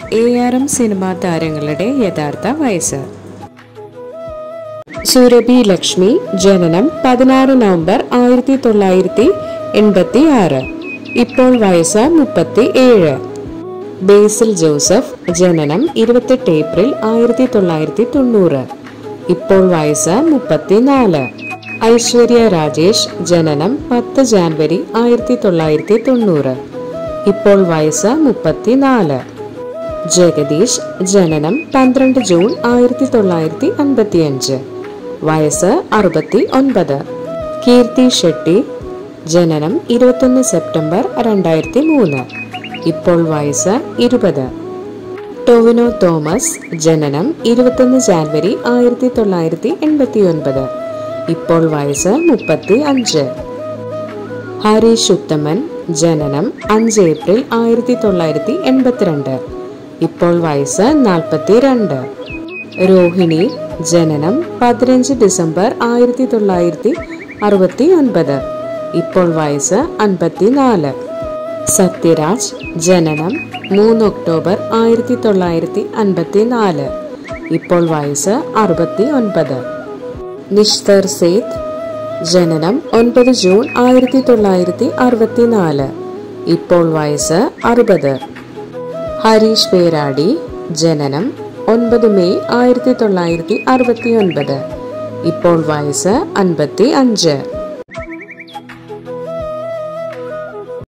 A R M cinema താരങ്ങളുടെ യഥാർത്ഥ വയസ്സ് സുരഭി ലക്ഷ്മി ജനനം പതിനാറ് നവംബർ ആയിരത്തി തൊള്ളായിരത്തി എൺപത്തി ആറ് ഇപ്പോൾ വയസ്സ് മുപ്പത്തി ഏഴ് ബേസിൽ ജോസഫ് ജനനം ഇരുപത്തെട്ട് ഏപ്രിൽ ആയിരത്തി തൊള്ളായിരത്തി തൊണ്ണൂറ് ഇപ്പോൾ വയസ്സ് മുപ്പത്തിനാല് ഐശ്വര്യ രാജേഷ് ജനനം പത്ത് ജാനുവരി ആയിരത്തി തൊള്ളായിരത്തി തൊണ്ണൂറ് ഇപ്പോൾ വയസ്സ് മുപ്പത്തിനാല് ജഗദീഷ് ജനനം പന്ത്രണ്ട് ജൂൺ ആയിരത്തി തൊള്ളായിരത്തി അൻപത്തിയഞ്ച് വയസ്സ് അറുപത്തി ഒൻപത് കീർത്തി ഷെട്ടി ജനനം ഇരുപത്തൊന്ന് സെപ്റ്റംബർ രണ്ടായിരത്തി മൂന്ന് ഇപ്പോൾ വയസ്സ് ഇരുപത് ടൊവിനോ തോമസ് ജനനം ഇരുപത്തൊന്ന് ജാനുവരി ആയിരത്തി തൊള്ളായിരത്തി എൺപത്തി ഒൻപത് ഇപ്പോൾ വയസ്സ് മുപ്പത്തി അഞ്ച് ഹരീഷ് ഉത്തമൻ ജനനം അഞ്ച് ഏപ്രിൽ ആയിരത്തി തൊള്ളായിരത്തി എൺപത്തിരണ്ട് ഇപ്പോൾ വയസ്സ് നാൽപ്പത്തി രണ്ട് രോഹിണി ജനനം പതിനഞ്ച് ഡിസംബർ ആയിരത്തി തൊള്ളായിരത്തി അറുപത്തി ഒൻപത് ഇപ്പോൾ വയസ്സ് അൻപത്തിനാല് സത്യരാജ് ജനനം മൂന്ന് ഒക്ടോബർ ആയിരത്തി തൊള്ളായിരത്തി അൻപത്തി നാല് ഇപ്പോൾ വയസ്സ് അറുപത്തി ഒൻപത് നിഷ്തർ സേത്ത് ജനനം ഒൻപത് ജൂൺ ആയിരത്തി തൊള്ളായിരത്തി അറുപത്തിനാല് ഇപ്പോൾ വയസ്സ് അറുപത് ഹരീഷ് പേരാടി ജനനം ഒൻപത് മെയ് ആയിരത്തി തൊള്ളായിരത്തി അറുപത്തി ഒൻപത് ഇപ്പോൾ വയസ്സ് അൻപത്തി അഞ്ച്